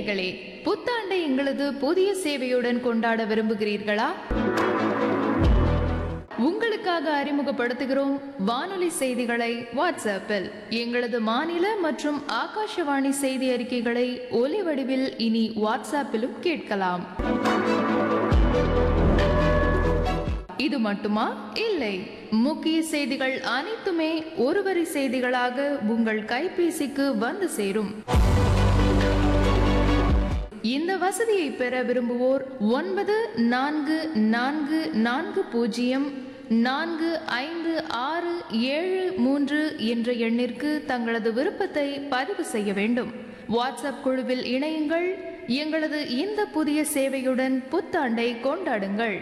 நேயர்களே புத்தாண்டை எங்களது புதிய சேவையுடன் கொண்டாட விரும்புகிறீர்களா உங்களுக்காக அறிமுகப்படுத்துகிறோம் வானொலி செய்திகளை வாட்ஸ்அப்பில் எங்களது மாநில மற்றும் ஆகாஷவாணி செய்தி அறிக்கைகளை ஒலி வடிவில் இனி வாட்ஸ்அப்பிலும் கேட்கலாம் இது மட்டுமா இல்லை முக்கிய செய்திகள் அனைத்துமே ஒருவரி செய்திகளாக உங்கள் கைபேசிக்கு வந்து சேரும் இந்த வசதியை பெற விரும்புவோர் ஒன்பது நான்கு நான்கு நான்கு பூஜ்ஜியம் நான்கு ஐந்து ஆறு ஏழு மூன்று என்ற எண்ணிற்கு தங்களது விருப்பத்தை பதிவு செய்ய வேண்டும் வாட்ஸ்அப் குழுவில் இணையுங்கள் எங்களது இந்த புதிய சேவையுடன் புத்தாண்டை கொண்டாடுங்கள்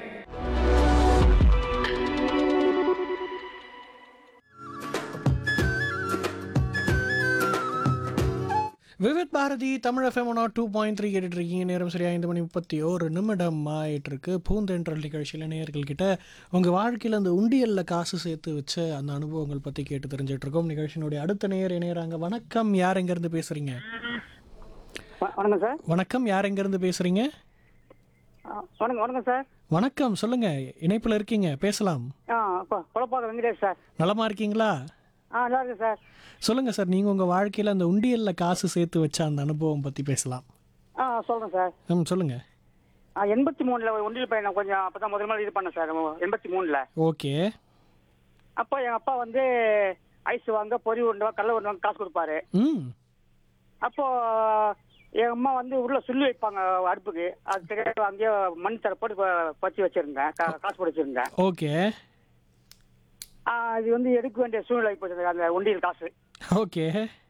Vividh Bharati Tamil FM one two point three கேட்டுட்டு இருக்கீங்க நேரம் சரியா ஐந்து மணி முப்பத்தி ஒரு நிமிடம் ஆயிட்டு இருக்கு பூந்தென்றல் நிகழ்ச்சியில் நேயர்கள்கிட்ட உங்கள் வாழ்க்கையில் அந்த உண்டியலில் காசு சேர்த்து வச்ச அந்த அனுபவங்கள் பற்றி கேட்டு தெரிஞ்சிட்டு இருக்கோம் நிகழ்ச்சியினுடைய அடுத்த நேயர் இணையறாங்க வணக்கம் யார் எங்கேருந்து பேசுகிறீங்க வ- வணக்கம் சார் வணக்கம் யார் எங்கேருந்து பேசுகிறீங்க ஆ, வணக்கம் வணக்கம் சார் வணக்கம் சொல்லுங்கள் இணைப்பில் இருக்கீங்க பேசலாம் ஆ கொ- கொலப்பாக்கம் வெங்கடேஷ் சார் நலமா இருக்கீங்களா ஆ நல்லா இருக்கு சார் சொல்லுங்கள் சார் நீங்கள் உங்கள் வாழ்க்கையில் அந்த உண்டியலில் காசு சேர்த்து வச்ச அந்த அனுபவம் பற்றி பேசலாம் ஆ சொல்கிறேன் சார் ம் சொல்லுங்கள் ஆ எண்பத்தி மூணில் ஒன்றில் பையன் கொஞ்சம் அப்போ தான் முதல் முதல்ல இது பண்ணேன் சார் எண்பத்தி மூணில் ஓகே அப்போ எங்கள் அப்பா வந்து ஐஸ் வாங்க பொறி உருண்டை கடலை உருண்டை வாங்க காசு கொடுப்பாரு ம் அப்போ எங்கள் அம்மா வந்து உள்ள சுள்ளி வைப்பாங்க அடுப்புக்கு அது தெரியாத அங்கேயே மண் தர போட்டு ப- பறிச்சு வச்சிருந்தேன் கா- காசு போட்டு வச்சிருந்தேன் ஓகே ஆ, இது வந்து எடுக்க வேண்டிய சூழ்நிலை போச்சு அந்த ஒண்டியல் காசு ஓகே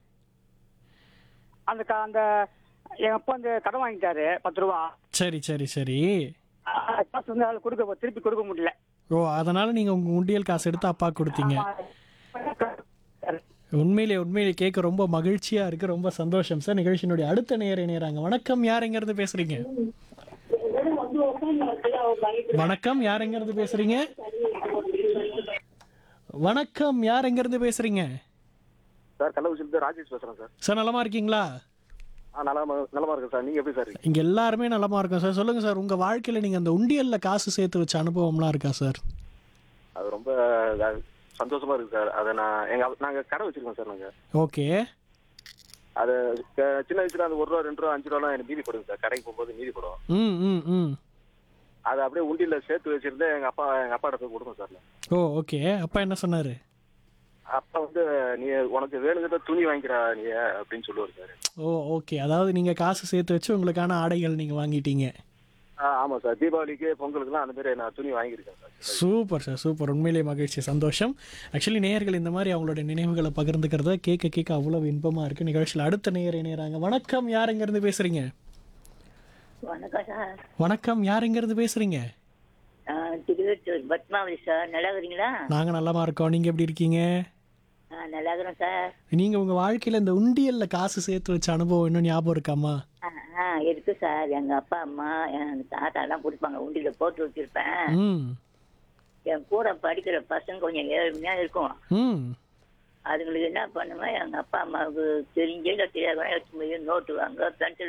அந்த கா- அந்த எங்கள் அப்பா வந்து கடன் வாங்கிட்டாரு பத்து ரூபா சரி சரி சரி ஆ, காசு வந்து அதில் கொடுக்க திருப்பி கொடுக்க முடியல ஓ அதனால நீங்க உங்க உண்டியல் காசு எடுத்து அப்பா கொடுத்தீங்க உண்மையிலே உண்மையிலே கேட்க ரொம்ப மகிழ்ச்சியா இருக்கு ரொம்ப சந்தோஷம் சார் நிகழ்ச்சியினுடைய அடுத்த நேர நேராங்க வணக்கம் யார் எங்க இருந்து பேசுறீங்க வணக்கம் யார் எங்க இருந்து பேசுறீங்க வணக்கம் யார் எங்க இருந்து பேசுறீங்க சார் கள்ளக்குறிச்சியிலிருந்து ராஜேஷ் பேசுறேன் சார் சார் நலமா இருக்கீங்களா ஆ நலமா நலமா இருக்கேன் சார் நீங்க எப்படி சார் இருக்கீங்க இங்க எல்லாருமே நலமா இருக்கோம் சார் சொல்லுங்க சார் உங்க வாழ்க்கையில நீங்க அந்த உண்டியல்ல காசு சேர்த்து வச்ச அனுபவம்லாம் இருக்கா சார் அது ரொம்ப அது சந்தோஷமா இருக்கு சார் அதை நான் எங்க அப்பா- நாங்க கடை வச்சிருக்கோம் சார் நாங்க ஓகே அது க- சின்ன வயசுல அந்த ஒரு ரூபா ரெண்டு ரூபா அஞ்சு ரூபாலாம் எனக்கு மீதி போடுங்க சார் கடைக்கு போகும்போது மீதி போடும் ம் ம் ம் அதை அப்படியே உண்டியில சேர்த்து வச்சிருந்து எங்க அப்பா எங்க அப்பாட்ட போய் கொடுக்கும் சார் நான். ஓ ஓகே அப்பா என்ன சொன்னாரு அப்பா வந்து நீ உனக்கு வேணுங்கிறத துணி வாங்கிக்கிறா நீ அப்படின்னு சொல்லுவாரு சார் ஓ ஓகே அதாவது நீங்க காசு சேர்த்து வச்சு உங்களுக்கான ஆடைகள் நீங்க வாங்கிட்டீங்க ஆ ஆமா சார் தீபாவளிக்கு பொங்கலுக்குலாம் அந்த மாதிரி நான் துணி வாங்கியிருக்கேன் சார் சூப்பர் சார் சூப்பர் உண்மையிலேயே மகிழ்ச்சி சந்தோஷம் ஆக்சுவலி நேயர்கள் இந்த மாதிரி அவங்களோட நினைவுகளை பகிர்ந்துக்கிறத கேட்க கேட்க அவ்வளவு இன்பமா இருக்கு நிகழ்ச்சியில் அடுத்த நேயர் இணையறாங்க வணக்கம் யார் எங்க இருந்து பேசுறீங்க வணக்கம் சார் வணக்கம் யார் எங்க இருந்து பேசுறீங்க நான் திருவெட்டூர் பத்மாவதி சார் நல்லா இருக்கிறீங்களா நாங்க நலமா இருக்கோம் நீங்க எப்படி இருக்கீங்க ஆ நல்லா இருக்கிறேன் சார் நீங்க உங்க வாழ்க்கையில இந்த உண்டியல்ல காசு சேர்த்து வச்ச அனுபவம் இன்னும் ஞாபகம் இருக்காமா ஆ ஆ இருக்கு சார் எங்கள் அப்பா அம்மா என் தாத்தாலாம் கொடுப்பாங்க உண்டியில் போட்டு வச்சிருப்பேன் ம் என் கூட படிக்கிற பசங்க கொஞ்சம் ஏழ்மையாக இருக்கும் ம் அதுங்களுக்கு என்ன பண்ணுவேன் எங்கள் அப்பா அம்மாவுக்கு தெரிஞ்சே இல்லை தெரியாத எடுத்து போய் நோட்டு வாங்க பென்சில்